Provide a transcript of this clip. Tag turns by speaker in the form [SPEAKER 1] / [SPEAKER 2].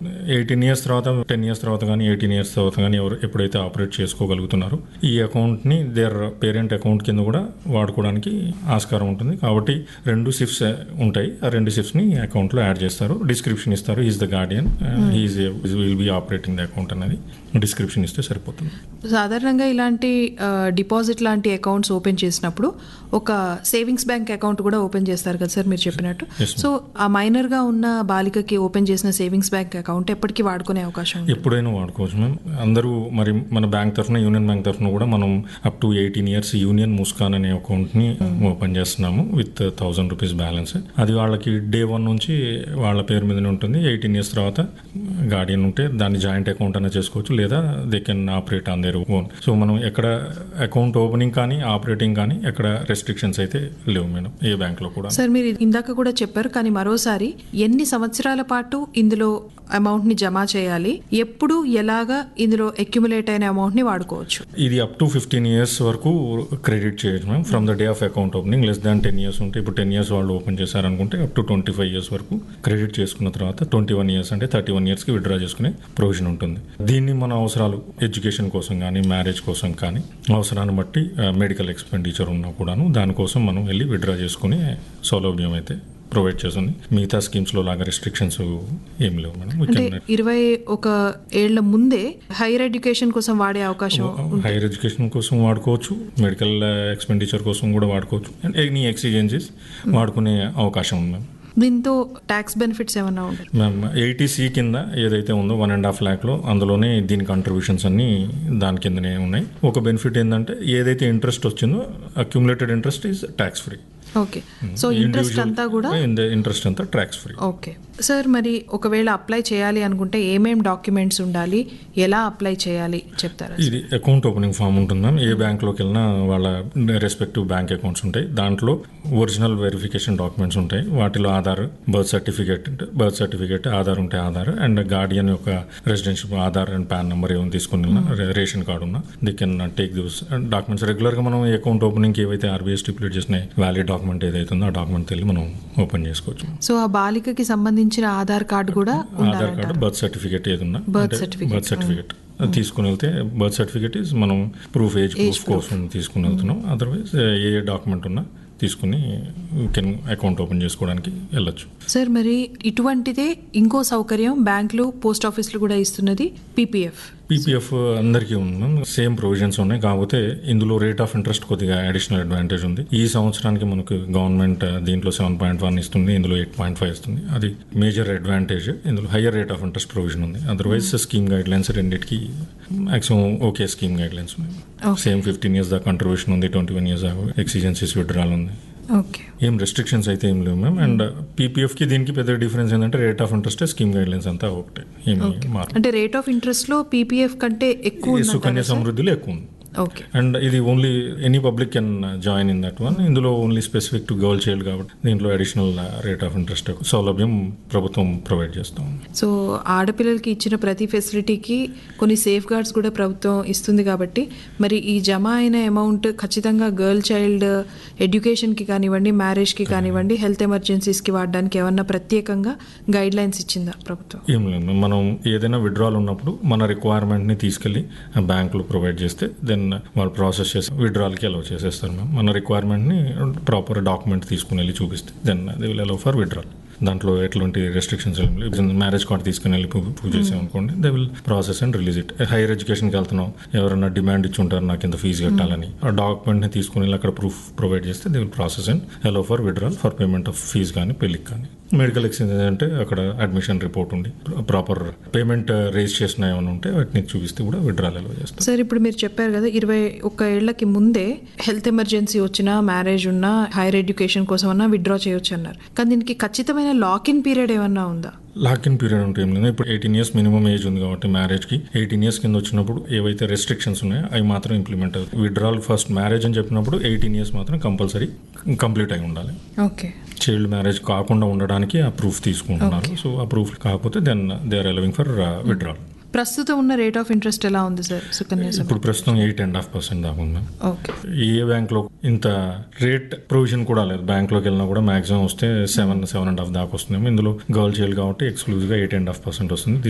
[SPEAKER 1] Eighteen years తర్వాత ten years తర్వాత కానీ ఎయిటీన్ ఇయర్స్ తర్వాత కానీ ఎవరు ఎప్పుడైతే ఆపరేట్ చేసుకోగలుగుతున్నారో ఈ అకౌంట్ని దేర్ పేరెంట్ అకౌంట్ కింద కూడా వాడుకోవడానికి ఆస్కారం ఉంటుంది కాబట్టి రెండు సిఫ్స్ ఉంటాయి ఆ రెండు సిఫ్స్ని అకౌంట్లో యాడ్ చేస్తారు డిస్క్రిప్షన్ ఇస్తారు is the guardian is will be operating the account అనేది డిస్క్రిప్షన్ ఇస్తే సరిపోతుంది
[SPEAKER 2] సాధారణంగా ఇలాంటి ఆ, డిపాజిట్ లాంటి అకౌంట్స్ ఓపెన్ చేసినప్పుడు ఒక సేవింగ్స్ బ్యాంక్ అకౌంట్ కూడా ఓపెన్ చేస్తారు కదా సార్ మీరు చెప్పినట్టు
[SPEAKER 1] Yes, ma'am.
[SPEAKER 2] సో ఆ మైనర్ గా ఉన్న బాలికకి ఓపెన్ చేసిన సేవింగ్స్ బ్యాంక్ అకౌంట్ ఎప్పటికీ వాడుకునే అవకాశం ఉంది
[SPEAKER 1] ఎప్పుడైనా వాడుకోవచ్చు మ్యామ్ అందరూ మరి మన బ్యాంక్ తరఫున యూనియన్ బ్యాంక్ తరఫున కూడా మనం up to eighteen years union Muskaan అనే అకౌంట్ని ఓపెన్ చేస్తున్నాము విత్ థౌజండ్ రూపీస్ బ్యాలెన్స్ అది వాళ్ళకి డే వన్ నుంచి వాళ్ళ పేరు మీదనే ఉంటుంది ఎయిటీన్ ఇయర్స్ తర్వాత గార్డియన్ ఉంటే దాన్ని జాయింట్ అకౌంట్ అయినా చేసుకోవచ్చు లేదా they can operate on their own so మనం ఎక్కడ అకౌంట్ ఓపెనింగ్ కానీ ఆపరేటింగ్ కానీ ఎక్కడ రెస్ట్రిక్షన్స్ అయితే లేవు మేడం ఏ బ్యాంక్లో కూడా
[SPEAKER 2] సార్ మీరు ఇందాక కూడా చెప్పారు కానీ మరోసారి ఎన్ని సంవత్సరాల పాటు ఇందులో అమౌంట్ ని జమ చేయాలి ఎప్పుడు ఎలాగా ఇందులో అక్యుములేట్ అయిన అమౌంట్ ని వాడుకోవచ్చు
[SPEAKER 1] ఇది అప్ టు ఫిఫ్టీన్ ఇయర్స్ వరకు క్రెడిట్ చేయొచ్చు ma'am from the day of account opening less than ten years ఉంటే ఇప్పుడు టెన్ ఇయర్స్ వాళ్ళు ఓపెన్ చేశారనుకుంటే up to twenty five years వరకు క్రెడిట్ చేసుకున్న తర్వాత ట్వంటీ వన్ ఇయర్స్ అంటే థర్టీ వన్ ఇయర్స్కి విత్డ్రా చేసుకునే ప్రొవిజన్ ఉంటుంది దీన్ని మన అవసరాలు ఎడ్యుకేషన్ కోసం కానీ మ్యారేజ్ కోసం కానీ అవసరాన్ని బట్టి మెడికల్ ఎక్స్పెండిచర్ ఉన్నా కూడాను దానికోసం మనం వెళ్ళి విత్డ్రా చేసుకునే సౌలభ్యం అయితే ప్రొవైడ్ చేస్తుంది మిగతా స్కీమ్స్లో లాగా రెస్ట్రిక్షన్స్ ఏం లేవు మేడం We
[SPEAKER 2] అంటే
[SPEAKER 1] can-
[SPEAKER 2] ఇరవై ఒక ఏళ్ల ముందే హైయర్ ఎడ్యుకేషన్ కోసం వాడే అవకాశం
[SPEAKER 1] హైయర్ ఎడ్యుకేషన్ కోసం వాడుకోవచ్చు మెడికల్ ఎక్స్పెండిచర్ కోసం కూడా వాడుకోవచ్చు అండ్ ఎనీ ఎక్సిజెన్సీస్ వాడుకునే అవకాశం ఉంది మ్యామ్
[SPEAKER 2] దీంతో ట్యాక్స్ బెనిఫిట్స్ ఏమన్నా ఉండదు
[SPEAKER 1] మ్యామ్ ఎయిటీసీ కింద ఏదైతే ఉందో వన్ అండ్ హాఫ్ ల్యాక్లో అందులోనే దీని కంట్రిబ్యూషన్స్ అన్ని దాని కిందనే ఉన్నాయి ఒక బెనిఫిట్ ఏంటంటే ఏదైతే ఇంట్రెస్ట్ వచ్చిందో accumulated interest is tax free
[SPEAKER 2] okay so interest అంతా కూడా
[SPEAKER 1] ఇంట్రెస్ట్ అంతా ట్యాక్స్ ఫ్రీ
[SPEAKER 2] ఓకే సార్ మరి ఒకవేళ అప్లై చేయాలి అనుకుంటే ఏమేం డాక్యుమెంట్స్ ఉండాలి ఎలా అప్లై చేయాలి చెప్తారా
[SPEAKER 1] ఇది అకౌంట్ ఓపెనింగ్ ఫామ్ ఉంటుంది మ్యామ్ ఏ బ్యాంక్లోకి వెళ్ళినా వాళ్ళ రెస్పెక్టివ్ బ్యాంక్ అకౌంట్స్ ఉంటాయి దాంట్లో ఒరిజినల్ వెరిఫికేషన్ డాక్యుమెంట్స్ ఉంటాయి వాటిలో Aadhaar birth certificate birth certificate Aadhaar ఉంటే ఆధార్ అండ్ గార్డియన్ యొక్క residential Aadhaar and PAN number ఏమైనా తీసుకుని ఉన్నా, రే- రేషన్ కార్డు ఉన్నా they can take this documents రెగ్యులర్గా మనం అకౌంట్ ఓపెనింగ్కి ఏవైతే ఆర్బీఐ స్టిపులేట్ చేసిన వ్యాలిడ్ డాక్యుమెంట్ ఏదైతే ఉందో ఆ డాక్యుమెంట్ వెళ్ళి మనం ఓపెన్ చేసుకోవచ్చు
[SPEAKER 2] సో ఆ బాలికకి సంబంధించిన ఆధార్ కార్డు కూడా
[SPEAKER 1] ఆధార్
[SPEAKER 2] ఉండాలంట
[SPEAKER 1] కార్డు బర్త్ సర్టిఫికేట్ ఏదున్నా
[SPEAKER 2] Birth certificate.
[SPEAKER 1] బర్త్ సర్టిఫికేట్ తీసుకుని వెళ్తే బర్త్ సర్టిఫికేట్ ఇస్ మనం ప్రూఫ్ ఏజ్ ప్రూఫ్ కోసం తీసుకుని వెళ్తున్నాం అదర్వైజ్ ఏ ఏ డాక్యుమెంట్ ఉన్నా తీసుకుని కెన్ అకౌంట్ ఓపెన్ చేసుకోవడానికి వెళ్ళొచ్చు
[SPEAKER 2] సార్ మరి ఇటువంటిదే ఇంకో సౌకర్యం బ్యాంకులు పోస్ట్ ఆఫీసులు కూడా ఇస్తున్నది పీపీఎఫ్
[SPEAKER 1] పీపీఎఫ్ అందరికీ ఉంది సేమ్ ప్రొవిజన్స్ ఉన్నాయి కాకపోతే ఇందులో రేట్ ఆఫ్ ఇంట్రెస్ట్ కొద్దిగా అడిషనల్ అడ్వాంటేజ్ ఉంది ఈ సంవత్సరానికి మనకు గవర్నమెంట్ దీంట్లో సెవెన్ పాయింట్ వన్ ఇస్తుంది ఇందులో ఎయిట్ పాయింట్ ఫైవ్ ఇస్తుంది అది మేజర్ అడ్వాంటేజ్ ఇందులో higher rate of interest provision ఉంది అదర్వైజ్ స్కీమ్ గైడ్ లైన్స్ రెండింటికి maximum okay scheme guidelines ఉన్నాయి సేమ్ ఫిఫ్టీన్ ఇయర్స్ దాకా కంట్రిబ్యూషన్ ఉంది ట్వంటీ వన్ ఇయర్స్ దాకా ఎక్సిజెన్సీస్ విడ్రాల్ ఉంది
[SPEAKER 2] ఓకే
[SPEAKER 1] ఏం రెస్ట్రిక్షన్స్ అయితే ఏం లేవు మ్యామ్ అండ్ పీపీఎఫ్కి దీనికి పెద్ద డిఫరెన్స్ ఏంటంటే rate of interest scheme guidelines అంతా ఒకటే ఏమి మార్పు
[SPEAKER 2] అంటే రేట్ ఆఫ్ ఇంట్రెస్ట్ లో పీపీఎఫ్ కంటే ఎక్కువ
[SPEAKER 1] ఈ సుకన్య
[SPEAKER 2] ఉందంటారా సార్?
[SPEAKER 1] సమృద్ధిలో ఎక్కువ ఉంది
[SPEAKER 2] ఓకే
[SPEAKER 1] అండ్ ఇది only any public can join in that one ఇందులో only specific to girl child కాబట్టి దీంట్లో అడిషనల్ రేట్ ఆఫ్ ఇంట్రెస్ట్ సౌలభ్యం ప్రభుత్వం ప్రొవైడ్ చేస్తాం
[SPEAKER 2] సో ఆడపిల్లలకి ఇచ్చిన ప్రతి ఫెసిలిటీకి కొన్ని సేఫ్ గార్డ్స్ కూడా ప్రభుత్వం ఇస్తుంది కాబట్టి మరి ఈ జమ అయిన అమౌంట్ ఖచ్చితంగా గర్ల్ చైల్డ్ ఎడ్యుకేషన్కి కానివ్వండి మ్యారేజ్కి కానివ్వండి హెల్త్ ఎమర్జెన్సీస్కి వాడడానికి ఏమన్నా ప్రత్యేకంగా గైడ్ లైన్స్ ఇచ్చిందా ప్రభుత్వం
[SPEAKER 1] ఏం లేదు మనం ఏదైనా విడ్రాల్ ఉన్నప్పుడు మన రిక్వైర్మెంట్ని తీసుకెళ్ళి బ్యాంకులో ప్రొవైడ్ చేస్తే దెన్ వాళ్ళు ప్రాసెస్ చేసి విడ్రాల్కి అలౌ చేసేస్తారు మ్యామ్ మన రిక్వైర్మెంట్ని ప్రాపర్ డాక్యుమెంట్ తీసుకుని వెళ్ళి చూపిస్తే then they will allow for withdrawal దాంట్లో ఎటువంటి రెస్ట్రిక్షన్స్ ఏం లేవు మ్యారేజ్ కార్డ్ తీసుకుని వెళ్ళి ప్రూవ్ ప్రూవ్ చేసాం అనుకోండి they will process and release it higher ఎడ్యుకేషన్కి వెళ్తున్నాం ఎవరైనా డిమాండ్ ఇచ్చి ఉంటారు నాకు ఇంత ఫీజు కట్టాలని ఆ డాక్యుమెంట్ని తీసుకుని వెళ్ళి అక్కడ ప్రూఫ్ ప్రొవైడ్ చేస్తే they will process and allow for withdrawal for payment of fee కానీ పెళ్ళికి కానీ మెడికల్ ఎక్స్చేంజ్ అంటే అక్కడ అడ్మిషన్ రిపోర్ట్ ఉండి ప్రాపర్ పేమెంట్ రేజ్ చేసిన ఏమైనా ఉంటే వాటిని చూపిస్తే కూడా విడ్రాల్ అలౌ చేస్తాం
[SPEAKER 2] సార్ ఇప్పుడు మీరు చెప్పారు కదా ఇరవై ఒక్క ఏళ్లకి ముందే హెల్త్ ఎమర్జెన్సీ వచ్చినా మ్యారేజ్ ఉన్నా హైయర్ ఎడ్యుకేషన్ కోసం అన్నా విత్డ్రా చేయొచ్చు అన్నారు కానీ దీనికి ఖచ్చితమైన లాక్ ఇన్ పీరియడ్ ఏమన్నా ఉందా
[SPEAKER 1] లాక్ ఇన్ పీరియడ్ ఉంటే ఏం లేదు ఇప్పుడు ఎయిటీన్ ఇయర్స్ మినిమం ఏజ్ ఉంది కాబట్టి మ్యారేజ్కి ఎయిటీన్ ఇయర్స్ కింద వచ్చినప్పుడు ఏవైతే రెస్ట్రిక్షన్స్ ఉన్నాయో అవి మాత్రం ఇంప్లిమెంట్ అవుతాయి విడ్రాల్ ఫస్ట్ మ్యారేజ్ అని చెప్పినప్పుడు ఎయిటీన్ ఇయర్స్ మాత్రం కంపల్సరీ కంప్లీట్ అయి ఉండాలి
[SPEAKER 2] ఓకే
[SPEAKER 1] చైల్డ్ మ్యారేజ్ కాకుండా ఉండడానికి ఆ ప్రూఫ్ తీసుకుంటున్నారు సో ఆ ప్రూఫ్ కాకపోతే then they are allowing for withdrawal
[SPEAKER 2] ప్రస్తుతం ఉన్న రేట్ ఆఫ్ ఇంట్రెస్ట్ ఎలా ఉంది సార్ సుకన్య సమృద్ధి?
[SPEAKER 1] ఇప్పుడు ప్రస్తుతం ఎయిట్ అండ్ హాఫ్ పర్సెంట్ దాకా ఉంది
[SPEAKER 2] ఓకే
[SPEAKER 1] ఏ బ్యాంక్లో ఇంత రేట్ ప్రొవిజన్ కూడా లేదు బ్యాంక్లోకి వెళ్ళినా కూడా మాక్సిమం వస్తే సెవెన్ సెవెన్ అండ్ హాఫ్ దాకా వస్తుంది ఇందులో గర్ల్ చైల్డ్ కాబట్టి ఎక్స్క్లూజివ్గా ఎయిట్ అండ్ హాఫ్ పర్సెంట్ వస్తుంది